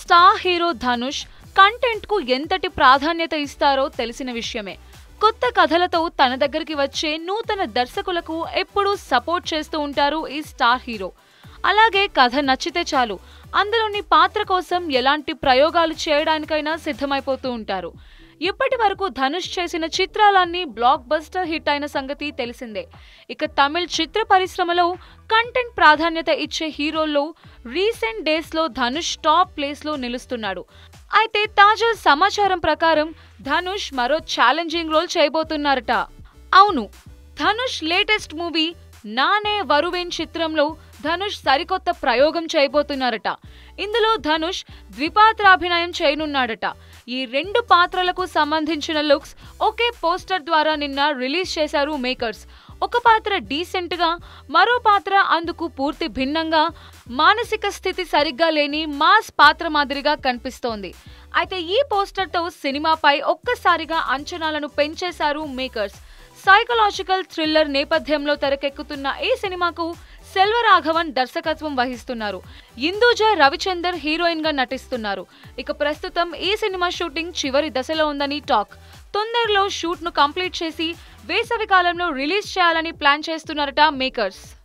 star hero Dhanush content కు ఎంతటి ప్రాధాన్యత ఇస్తారో తెలిసిన విషయమే కొత్త కథలతో తన దగ్గరికి వచ్చే నూతన దర్శకులకు ఎప్పుడూ సపోర్ట్ చేస్తూ ఉంటారు ఈ స్టార్ హీరో అలాగే కథ నచ్చితే చాలు అందులోని పాత్ర కోసం ఎలాంటి ప్రయోగాలు చేయడానికైనా సిద్ధమైపోతూ ఉంటారు ఇప్పటి వరకు ధనుష్ చేసిన చిత్రాలన్నీ బ్లాక్ బస్టర్ హిట్ అయిన సంగతి తెలిసిందే ఇక తమిళ్ చిత్ర పరిశ్రమలో కంటెంట్ ప్రాధాన్యత ఇచ్చే హీరోల్లో రీసెంట్ డేస్ లో ధనుష్ టాప్ ప్లేస్ లో నిలుస్తున్నాడు అయితే తాజా సమాచారం ప్రకారం ధనుష్ మరో ఛాలెంజింగ్ రోల్ చేయబోతున్నారట అవును ధనుష్ లేటెస్ట్ మూవీ నానే వరువేన్ చిత్రంలో ధనుష్ సరికొత్త ప్రయోగం చేయబోతున్నారట ఇందులో ధనుష్ ద్విపాత్రాభినయం చేయనున్నాడట ఈ రెండు పాత్రలకు సంబంధించిన లుక్స్ ఒకే పోస్టర్ ద్వారా నిన్న రిలీజ్ చేశారు మేకర్స్ ఒక పాత్ర డీసెంట్ గా మరో పాత్ర అందుకు పూర్తి భిన్నంగా మానసిక స్థితి సరిగ్గా లేని మాస్ పాత్ర మాదిరిగా కనిపిస్తోంది అయితే ఈ పోస్టర్తో సినిమాపై ఒక్కసారిగా అంచనాలను పెంచేశారు మేకర్స్ సైకలాజికల్ థ్రిల్లర్ నేపథ్యంలో తెరకెక్కుతున్న ఈ సినిమాకు సెల్వరాఘవన్ దర్శకత్వం వహిస్తున్నారు ఇందూజ రవిచందర్ హీరోయిన్ గా నటిస్తున్నారు ఇక ప్రస్తుతం ఈ సినిమా షూటింగ్ చివరి దశలో ఉందని టాక్ తొందరలో షూట్ ను కంప్లీట్ చేసి వేసవి కాలంలో రిలీజ్ చేయాలని ప్లాన్ చేస్తున్నారట మేకర్స్